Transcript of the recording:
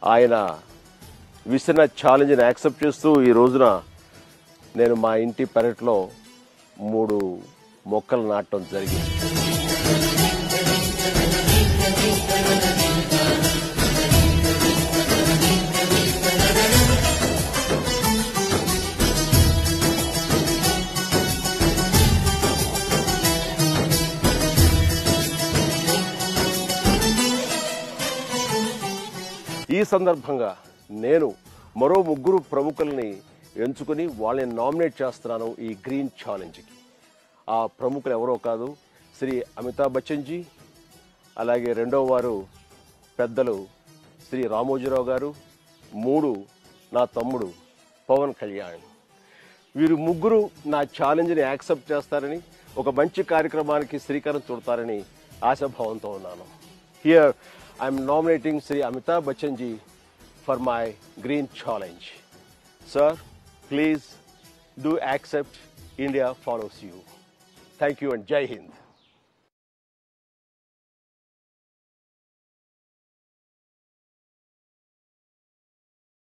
ఆయన విసిన ఛాలెంజ్ని యాక్సెప్ట్ చేస్తూ ఈ రోజున నేను మా ఇంటి పెరట్లో మూడు మొక్కలు నాటడం జరిగింది ఈ సందర్భంగా నేను మరో ముగ్గురు ప్రముఖుల్ని ఎంచుకుని వాళ్ళని నామినేట్ చేస్తున్నాను ఈ గ్రీన్ ఛాలెంజ్కి ఆ ప్రముఖులు ఎవరో కాదు శ్రీ అమితాబ్ బచ్చన్ జీ అలాగే రెండో వారు పెద్దలు శ్రీ రామోజీరావు గారు మూడు నా తమ్ముడు పవన్ కళ్యాణ్ వీరు ముగ్గురు నా ఛాలెంజ్ని యాక్సెప్ట్ చేస్తారని ఒక మంచి కార్యక్రమానికి శ్రీకారం చుడతారని ఆశాభావంతో ఉన్నాను here I'm nominating Shri Amitabh Bachchan ji for my green challenge sir please do accept India follows you thank you and Jai Hind